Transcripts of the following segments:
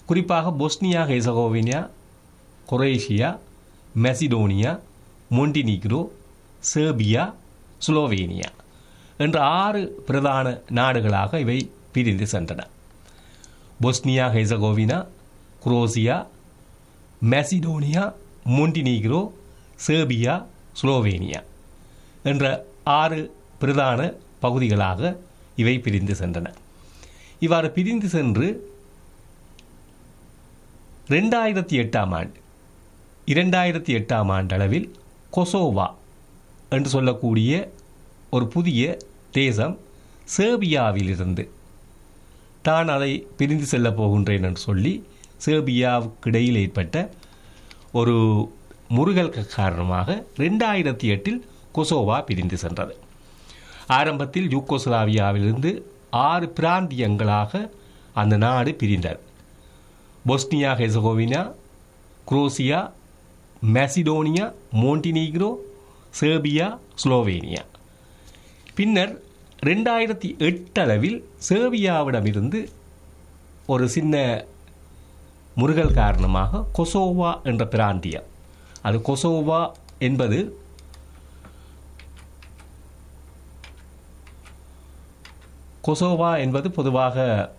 குறிப்பாக Bosnia Herzegovina Croatia Macedonia Montenegro Serbia Slovenia என்ற ஆறு பிரதான நாடுகளாக இவை பிரிந்து சென்றன Bosnia Herzegovina Croatia Macedonia Montenegro Serbia Slovenia என்ற ஆறு பிரதான பகுதிகளாக இவை பிரிந்து சென்றன இவ்வாறு பிரிந்து சென்று ரெண்டாயிரத்தி எட்டாம் ஆண்டு இரண்டாயிரத்தி எட்டாம் ஆண்டளவில் கொசோவா என்று சொல்லக்கூடிய ஒரு புதிய தேசம் சேர்பியாவிலிருந்து தான் அதை பிரிந்து செல்லப் போகின்றேன் என்று சொல்லி சேர்பியாவுக்கு இடையில் ஏற்பட்ட ஒரு முருகல் காரணமாக ரெண்டாயிரத்தி எட்டில் கொசோவா பிரிந்து சென்றது ஆரம்பத்தில் யூகோஸ்லாவியாவிலிருந்து ஆறு பிராந்தியங்களாக அந்த நாடு பிரிந்தது Bosnia Herzegovina Croatia Macedonia Montenegro Serbia Slovenia பின்னர் ரெண்டாயிரத்தி எட்டளவில் சேர்பியாவிடமிருந்து ஒரு சின்ன முருகல் காரணமாக கொசோவா என்ற பிராந்தியம் அது கொசோவா என்பது கொசோவா என்பது பொதுவாக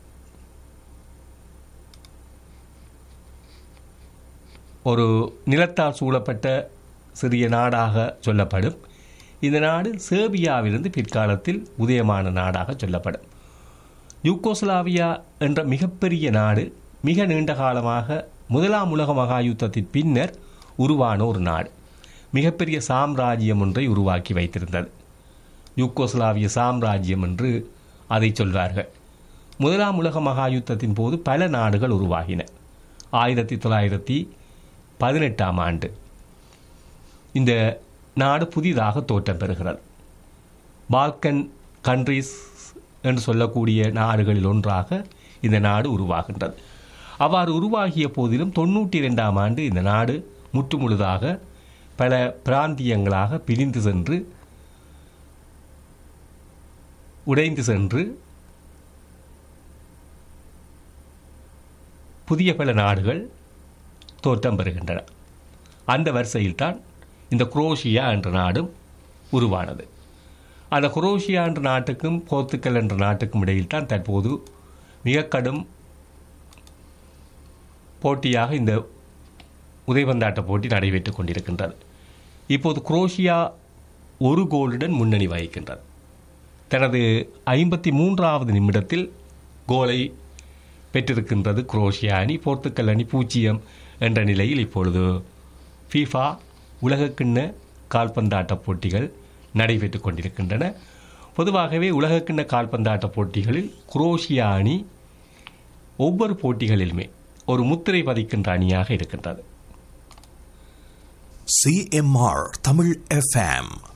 ஒரு நிலத்தால் சூழப்பட்ட சிறிய நாடாக சொல்லப்படும் இந்த நாடு சேர்பியாவிலிருந்து பிற்காலத்தில் உதயமான நாடாக சொல்லப்படும் யூகோஸ்லாவியா என்ற மிகப்பெரிய நாடு மிக நீண்ட காலமாக முதலாம் உலக மகா யுத்தத்தின் பின்னர் உருவான ஒரு நாடு மிகப்பெரிய சாம்ராஜ்யம் ஒன்றை உருவாக்கி வைத்திருந்தது யூகோஸ்லாவிய சாம்ராஜ்யம் என்று அதை சொல்வார்கள் முதலாம் உலக மகா யுத்தத்தின் போது பல நாடுகள் உருவாகின ஆயிரத்தி தொள்ளாயிரத்தி பதினெட்டாம் ஆண்டு இந்த நாடு புதிதாக தோற்றம் பெறுகிறது பால்கன் கண்ட்ரீஸ் என்று சொல்லக்கூடிய நாடுகளில் ஒன்றாக இந்த நாடு உருவாகின்றது அவ்வாறு உருவாகிய போதிலும் தொண்ணூற்றி ரெண்டாம் ஆண்டு இந்த நாடு முற்றுமுழுதாக பல பிராந்தியங்களாக பிரிந்து சென்று உடைந்து சென்று புதிய பல நாடுகள் தோற்றம் பெறுகின்றன அந்த வரிசையில்தான் இந்த குரோஷியா என்ற நாடும் உருவானது அந்த குரோஷியா என்ற நாட்டுக்கும் போர்த்துக்கல் என்ற நாட்டுக்கும் இடையில் தான் தற்போது மிக கடும் போட்டியாக இந்த உதைபந்தாட்ட போட்டி நடைபெற்றுக் கொண்டிருக்கின்றது இப்போது குரோஷியா ஒரு கோலுடன் முன்னணி வகிக்கின்றது தனது ஐம்பத்தி மூன்றாவது நிமிடத்தில் கோலை பெற்றிருக்கின்றது குரோஷியா அணி போர்த்துக்கல் அணி பூஜ்ஜியம் என்ற நிலையில் இப்பொழுது ஃபீஃபா உலகக்கிண்ண கால்பந்தாட்ட போட்டிகள் நடைபெற்றுக் கொண்டிருக்கின்றன பொதுவாகவே உலகக்கிண்ண கால்பந்தாட்ட போட்டிகளில் குரோஷியா அணி ஒவ்வொரு போட்டிகளிலுமே ஒரு முத்திரை பதிக்கின்ற அணியாக இருக்கின்றது சிஎம்ஆர் தமிழ் எஃப்எம்